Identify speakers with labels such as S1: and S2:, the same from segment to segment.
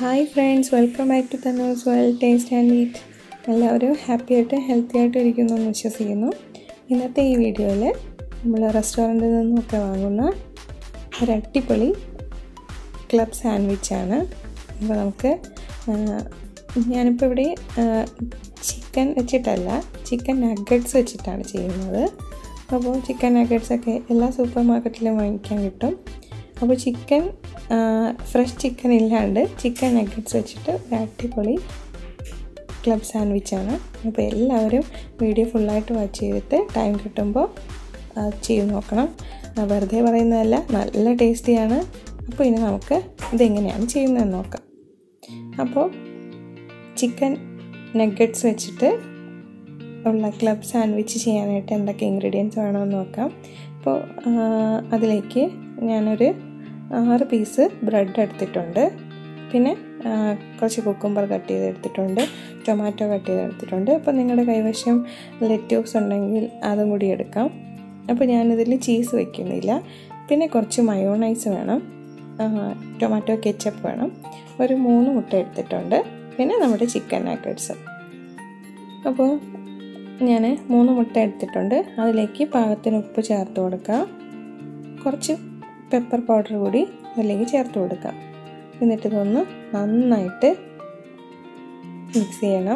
S1: hi friends welcome back to Thannu's well taste and eat എല്ലാവരും happy ആയിട്ട് healthy ആയിട്ട് ഇരിക്കുന്നു എന്ന് വിശ്വസിക്കുന്നു ഇന്നത്തെ ഈ വീഡിയോയിൽ നമ്മൾ റെസ്റ്റോറൻറ്റിൽ നിന്നൊക്കെ വാങ്ങുന്ന ഒരു അടിപൊളി ക്ലബ് സാൻഡ്വിച്ചാണ് അപ്പോൾ നമുക്ക് ഞാനിപ്പോൾ ഇവിടെ ചിക്കൻ വെച്ചിട്ടല്ല ചിക്കൻ നഗറ്റ്സ് വെച്ചിട്ടാണ് ചെയ്യുന്നത് അപ്പോൾ ചിക്കൻ നഗറ്റ്സൊക്കെ എല്ലാ സൂപ്പർ മാർക്കറ്റിലും വാങ്ങിക്കാൻ കിട്ടും അപ്പോൾ ചിക്കൻ ഫ്രഷ് ചിക്കൻ ഇല്ലാണ്ട് ചിക്കൻ നഗറ്റ്സ് വെച്ചിട്ട് ഒരു അടിപൊളി ക്ലബ് സാൻഡ്വിച്ചാണ് അപ്പോൾ എല്ലാവരും വീഡിയോ ഫുള്ളായിട്ട് വാച്ച് ചെയ്തിട്ട് ടൈം കിട്ടുമ്പോൾ ചെയ്ത് നോക്കണം വെറുതെ പറയുന്നതല്ല നല്ല ടേസ്റ്റിയാണ് അപ്പോൾ ഇനി നമുക്ക് ഇതെങ്ങനെയാണ് ചെയ്യുന്നതെന്ന് നോക്കാം അപ്പോൾ ചിക്കൻ നഗറ്റ്സ് വെച്ചിട്ട് ഉള്ള ക്ലബ് സാൻഡ്വിച്ച് ചെയ്യാനായിട്ട് എന്തൊക്കെ ഇൻഗ്രീഡിയൻസ് വേണമെന്ന് നോക്കാം അപ്പോൾ അതിലേക്ക് ഞാനൊരു ആറ് പീസ് ബ്രെഡ് എടുത്തിട്ടുണ്ട് പിന്നെ കുറച്ച് കുക്കുംബർ കട്ട് ചെയ്തെടുത്തിട്ടുണ്ട് ടൊമാറ്റോ കട്ട് ചെയ്തെടുത്തിട്ടുണ്ട് അപ്പോൾ നിങ്ങളുടെ കൈവശം ലെറ്റ്യൂസ് ഉണ്ടെങ്കിൽ അതും കൂടി എടുക്കാം അപ്പോൾ ഞാനിതിൽ ചീസ് വയ്ക്കുന്നില്ല പിന്നെ കുറച്ച് മയോണൈസ് വേണം ടൊമാറ്റോ കെച്ചപ്പ് വേണം ഒരു മൂന്ന് മുട്ട എടുത്തിട്ടുണ്ട് പിന്നെ നമ്മുടെ ചിക്കൻ നാക്കറ്റ്സ് അപ്പോൾ ഞാൻ മൂന്ന് മുട്ട എടുത്തിട്ടുണ്ട് അതിലേക്ക് പാകത്തിന് ഉപ്പ് ചേർത്ത് കൊടുക്കാം കുറച്ച് പെപ്പർ പൗഡർ കൂടി അതിലേക്ക് ചേർത്ത് കൊടുക്കാം എന്നിട്ട് ഇതൊന്ന് നന്നായിട്ട് മിക്സ് ചെയ്യണം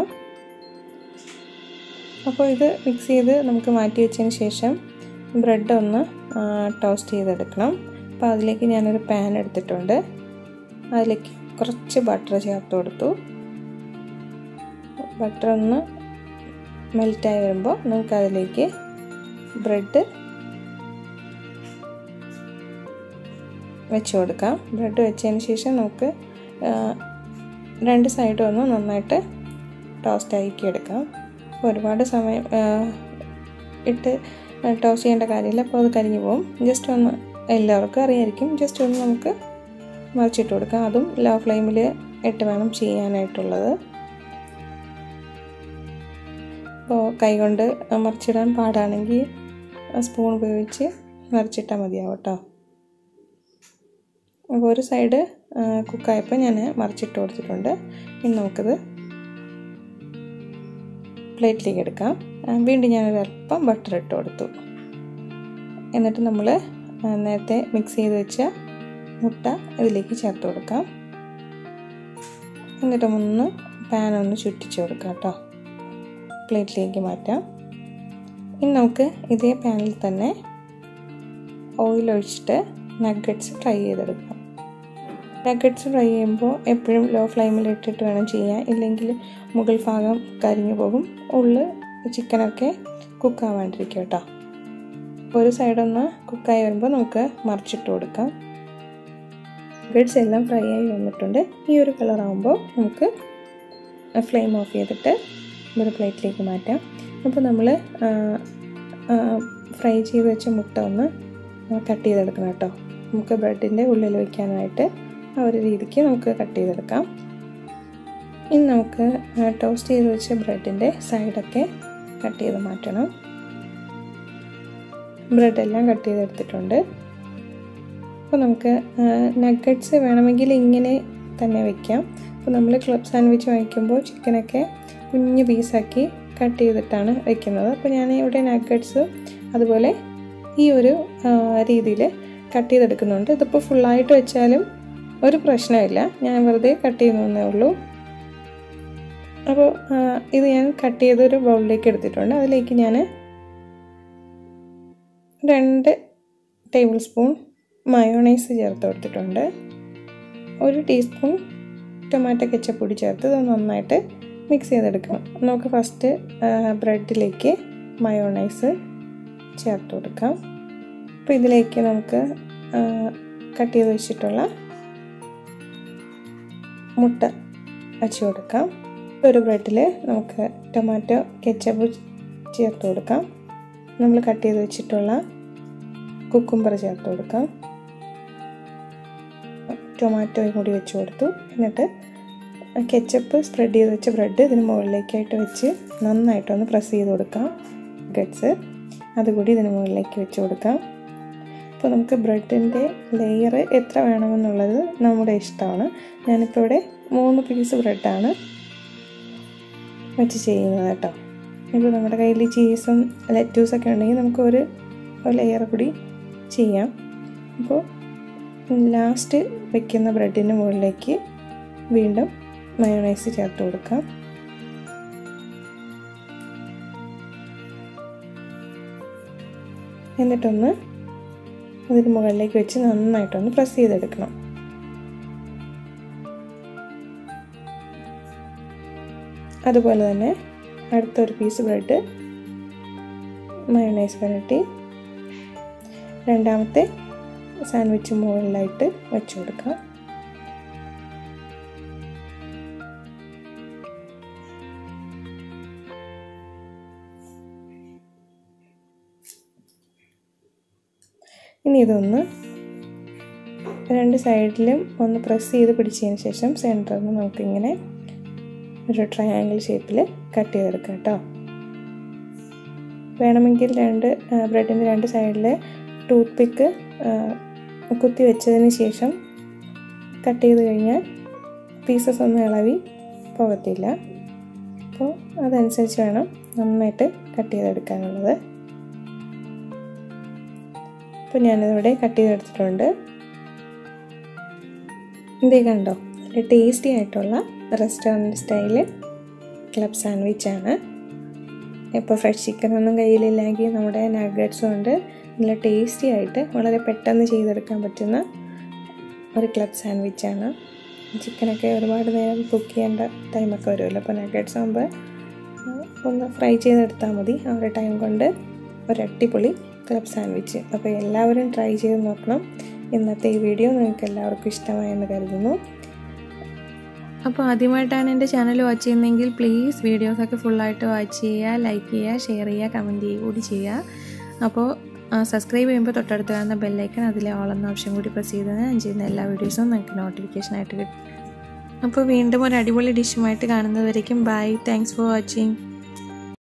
S1: അപ്പോൾ ഇത് മിക്സ് ചെയ്ത് നമുക്ക് മാറ്റി വെച്ചതിന് ശേഷം ബ്രെഡ് ഒന്ന് ടോസ്റ്റ് ചെയ്തെടുക്കണം അപ്പോൾ അതിലേക്ക് ഞാനൊരു പാൻ എടുത്തിട്ടുണ്ട് അതിലേക്ക് കുറച്ച് ബട്ടർ ചേർത്ത് കൊടുത്തു ബട്ടർ ഒന്ന് മെൽറ്റായി വരുമ്പോൾ നമുക്ക് അതിലേക്ക് ബ്രെഡ് വെച്ച് കൊടുക്കാം ബ്രെഡ് വെച്ചതിന് ശേഷം നമുക്ക് രണ്ട് സൈഡും ഒന്ന് നന്നായിട്ട് ടോസ്റ്റ് ആക്കി എടുക്കാം ഒരുപാട് സമയം ഇട്ട് ടോസ്റ്റ് ചെയ്യേണ്ട കാര്യമില്ല അപ്പോൾ അത് കരിഞ്ഞു പോകും ജസ്റ്റ് ഒന്ന് എല്ലാവർക്കും അറിയായിരിക്കും ജസ്റ്റ് ഒന്ന് നമുക്ക് മറിച്ചിട്ട് കൊടുക്കാം അതും ലോ ഫ്ലെയിമിൽ ഇട്ട് വേണം ചെയ്യാനായിട്ടുള്ളത് അപ്പോൾ കൈകൊണ്ട് മറിച്ചിടാൻ പാടാണെങ്കിൽ സ്പൂൺ ഉപയോഗിച്ച് മറിച്ചിട്ടാൽ മതിയാവും കേട്ടോ അപ്പോൾ ഒരു സൈഡ് കുക്കായപ്പോൾ ഞാൻ മറിച്ചിട്ട് കൊടുത്തിട്ടുണ്ട് ഇനി നമുക്കത് പ്ലേറ്റിലേക്ക് എടുക്കാം വീണ്ടും ഞാനൊരു അല്പം ബട്ടർ ഇട്ട് കൊടുത്തു എന്നിട്ട് നമ്മൾ നേരത്തെ മിക്സ് ചെയ്ത് വെച്ച മുട്ട ഇതിലേക്ക് ചേർത്ത് കൊടുക്കാം എന്നിട്ട് ഒന്ന് പാൻ ഒന്ന് ചുറ്റിച്ച് കൊടുക്കാം കേട്ടോ പ്ലേറ്റിലേക്ക് മാറ്റാം ഇനി നമുക്ക് ഇതേ പാനിൽ തന്നെ ഓയിൽ ഒഴിച്ചിട്ട് നഗറ്റ്സ് ഫ്രൈ ചെയ്തെടുക്കാം നഗറ്റ്സ് ഫ്രൈ ചെയ്യുമ്പോൾ എപ്പോഴും ലോ ഫ്ലെയിമിൽ ഇട്ടിട്ട് വേണം ചെയ്യാൻ ഇല്ലെങ്കിൽ മുകൾ ഭാഗം കരിഞ്ഞു പോകും ഉള്ളു ചിക്കനൊക്കെ കുക്കാവാണ്ടിരിക്കും കേട്ടോ ഒരു സൈഡൊന്ന് കുക്കായി വരുമ്പോൾ നമുക്ക് മറിച്ചിട്ട് കൊടുക്കാം നഗറ്റ്സ് എല്ലാം ഫ്രൈ ആയി വന്നിട്ടുണ്ട് ഈ ഒരു കളറാകുമ്പോൾ നമുക്ക് ഫ്ലെയിം ഓഫ് ചെയ്തിട്ട് ഒരു പ്ലേറ്റിലേക്ക് മാറ്റാം അപ്പോൾ നമ്മൾ ഫ്രൈ ചെയ്ത് വെച്ച മുട്ട ഒന്ന് കട്ട് ചെയ്തെടുക്കണം കേട്ടോ നമുക്ക് ബ്രെഡിൻ്റെ ഉള്ളിൽ വയ്ക്കാനായിട്ട് ആ ഒരു രീതിക്ക് നമുക്ക് കട്ട് ചെയ്തെടുക്കാം ഇനി നമുക്ക് ടോസ്റ്റ് ചെയ്ത് വെച്ച ബ്രെഡിൻ്റെ സൈഡൊക്കെ കട്ട് ചെയ്ത് മാറ്റണം ബ്രെഡെല്ലാം കട്ട് ചെയ്തെടുത്തിട്ടുണ്ട് അപ്പോൾ നമുക്ക് നഗറ്റ്സ് വേണമെങ്കിൽ ഇങ്ങനെ തന്നെ വയ്ക്കാം അപ്പോൾ നമ്മൾ ക്ലബ് സാൻഡ്വിച്ച് വാങ്ങിക്കുമ്പോൾ ചിക്കനൊക്കെ കുഞ്ഞു പീസാക്കി കട്ട് ചെയ്തിട്ടാണ് വെക്കുന്നത് അപ്പോൾ ഞാൻ ഇവിടെ നഗറ്റ്സ് അതുപോലെ ഈ ഒരു രീതിയിൽ കട്ട് ചെയ്തെടുക്കുന്നുണ്ട് ഇതിപ്പോൾ ഫുള്ളായിട്ട് വെച്ചാലും ഒരു പ്രശ്നമില്ല ഞാൻ വെറുതെ കട്ട് ചെയ്യുന്നേ ഉള്ളൂ അപ്പോൾ ഇത് ഞാൻ കട്ട് ചെയ്തൊരു ബൗളിലേക്ക് എടുത്തിട്ടുണ്ട് അതിലേക്ക് ഞാൻ രണ്ട് ടേബിൾ സ്പൂൺ മയോണൈസ് ചേർത്ത് കൊടുത്തിട്ടുണ്ട് ഒരു ടീസ്പൂൺ ടൊമാറ്റോ കെച്ചപ്പൊടി ചേർത്ത് ഇത് നന്നായിട്ട് മിക്സ് ചെയ്തെടുക്കണം നമുക്ക് ഫസ്റ്റ് ബ്രെഡിലേക്ക് മയോണൈസ് ചേർത്ത് കൊടുക്കാം അപ്പോൾ ഇതിലേക്ക് നമുക്ക് കട്ട് ചെയ്ത് വെച്ചിട്ടുള്ള മുട്ട വച്ച് കൊടുക്കാം ഒരു ബ്രെഡിൽ നമുക്ക് ടൊമാറ്റോ കെച്ചപ്പ് ചേർത്ത് കൊടുക്കാം നമ്മൾ കട്ട് ചെയ്ത് വെച്ചിട്ടുള്ള കുക്കുംബർ ചേർത്ത് കൊടുക്കാം ടൊമാറ്റോയും കൂടി വെച്ച് കൊടുത്തു എന്നിട്ട് കെച്ചപ്പ് സ്പ്രെഡ് ചെയ്ത് വെച്ച ബ്രെഡ് ഇതിന് മുകളിലേക്കായിട്ട് വെച്ച് നന്നായിട്ടൊന്ന് പ്രസ് ചെയ്ത് കൊടുക്കാം ഗട്ട്സ് അതുകൂടി ഇതിന് മുകളിലേക്ക് വെച്ച് കൊടുക്കാം അപ്പോൾ നമുക്ക് ബ്രെഡിൻ്റെ ലെയർ എത്ര വേണമെന്നുള്ളത് നമ്മുടെ ഇഷ്ടമാണ് ഞാനിപ്പോൾ ഇവിടെ മൂന്ന് പീസ് ബ്രെഡാണ് വെച്ച് ചെയ്യുന്നത് കേട്ടോ ഇപ്പോൾ നമ്മുടെ കയ്യിൽ ചീസും ലെറ്റൂസൊക്കെ ഉണ്ടെങ്കിൽ നമുക്ക് ഒരു ലെയർ കൂടി ചെയ്യാം അപ്പോൾ ലാസ്റ്റ് വെക്കുന്ന ബ്രെഡിന് മുകളിലേക്ക് വീണ്ടും മയോണൈസ് ചേർത്ത് കൊടുക്കാം എന്നിട്ടൊന്ന് അതിന് മുകളിലേക്ക് വെച്ച് നന്നായിട്ടൊന്ന് പ്രസ് ചെയ്തെടുക്കണം അതുപോലെ തന്നെ അടുത്തൊരു പീസ് ബ്രെഡ് മയോണൈസ് പുരട്ടി രണ്ടാമത്തെ സാൻഡ്വിച്ച് മുകളിലായിട്ട് വെച്ച് കൊടുക്കാം ഇനി ഇതൊന്ന് രണ്ട് സൈഡിലും ഒന്ന് പ്രസ് ചെയ്ത് പിടിച്ചതിന് ശേഷം സെൻറ്ററിൽ നിന്ന് നമുക്കിങ്ങനെ ഒരു ട്രയാങ്കിൾ ഷേപ്പിൽ കട്ട് ചെയ്തെടുക്കാം കേട്ടോ വേണമെങ്കിൽ രണ്ട് ബ്രെഡിൻ്റെ രണ്ട് സൈഡിൽ ടൂത്ത് പിക്ക് കുത്തി വെച്ചതിന് ശേഷം കട്ട് ചെയ്ത് കഴിഞ്ഞാൽ പീസസ് ഒന്നും ഇളവി പോകത്തില്ല അപ്പോൾ അതനുസരിച്ച് വേണം നന്നായിട്ട് കട്ട് ചെയ്തെടുക്കാനുള്ളത് അപ്പോൾ ഞാനിതിവിടെ കട്ട് ചെയ്തെടുത്തിട്ടുണ്ട് ഇതേ കണ്ടോ നല്ല ടേസ്റ്റി ആയിട്ടുള്ള റെസ്റ്റോറൻറ്റ് സ്റ്റൈല് ക്ലബ് സാൻഡ്വിച്ചാണ് ഇപ്പോൾ ഫ്രഷ് ചിക്കനൊന്നും കയ്യിലില്ലെങ്കിൽ നമ്മുടെ നഗറ്റ്സ് കൊണ്ട് നല്ല ടേസ്റ്റി ആയിട്ട് വളരെ പെട്ടെന്ന് ചെയ്തെടുക്കാൻ പറ്റുന്ന ഒരു ക്ലബ് സാൻഡ്വിച്ചാണ് ചിക്കനൊക്കെ ഒരുപാട് നേരം കുക്ക് ചെയ്യേണ്ട ടൈമൊക്കെ വരുമല്ലോ അപ്പോൾ നഗറ്റ്സ് ആകുമ്പോൾ ഒന്ന് ഫ്രൈ ചെയ്തെടുത്താൽ മതി ആ ഒരു ടൈം കൊണ്ട് ഒരു അടിപൊളി ക്ലബ് സാൻഡ്വിച്ച് അപ്പോൾ എല്ലാവരും ട്രൈ ചെയ്ത് നോക്കണം ഇന്നത്തെ ഈ വീഡിയോ നിങ്ങൾക്ക് എല്ലാവർക്കും ഇഷ്ടമായെന്ന് കരുതുന്നു
S2: അപ്പോൾ ആദ്യമായിട്ടാണ് എൻ്റെ ചാനൽ വാച്ച് ചെയ്യുന്നതെങ്കിൽ പ്ലീസ് വീഡിയോസൊക്കെ ഫുള്ളായിട്ട് വാച്ച് ചെയ്യുക ലൈക്ക് ചെയ്യുക ഷെയർ ചെയ്യുക കമൻറ്റ് ചെയ്യുക കൂടി ചെയ്യുക അപ്പോൾ സബ്സ്ക്രൈബ് ചെയ്യുമ്പോൾ തൊട്ടടുത്ത് കാണുന്ന ബെല്ലൈക്കൺ അതിലെ ഓൾ എന്ന ഓപ്ഷൻ കൂടി പ്രസ് ചെയ്താൽ ഞാൻ ചെയ്യുന്ന എല്ലാ വീഡിയോസും നിങ്ങൾക്ക് നോട്ടിഫിക്കേഷനായിട്ട് കിട്ടും അപ്പോൾ വീണ്ടും ഒരു അടിപൊളി ഡിഷുമായിട്ട് കാണുന്നത് വരയ്ക്കും ബൈ താങ്ക്സ് ഫോർ വാച്ചിങ്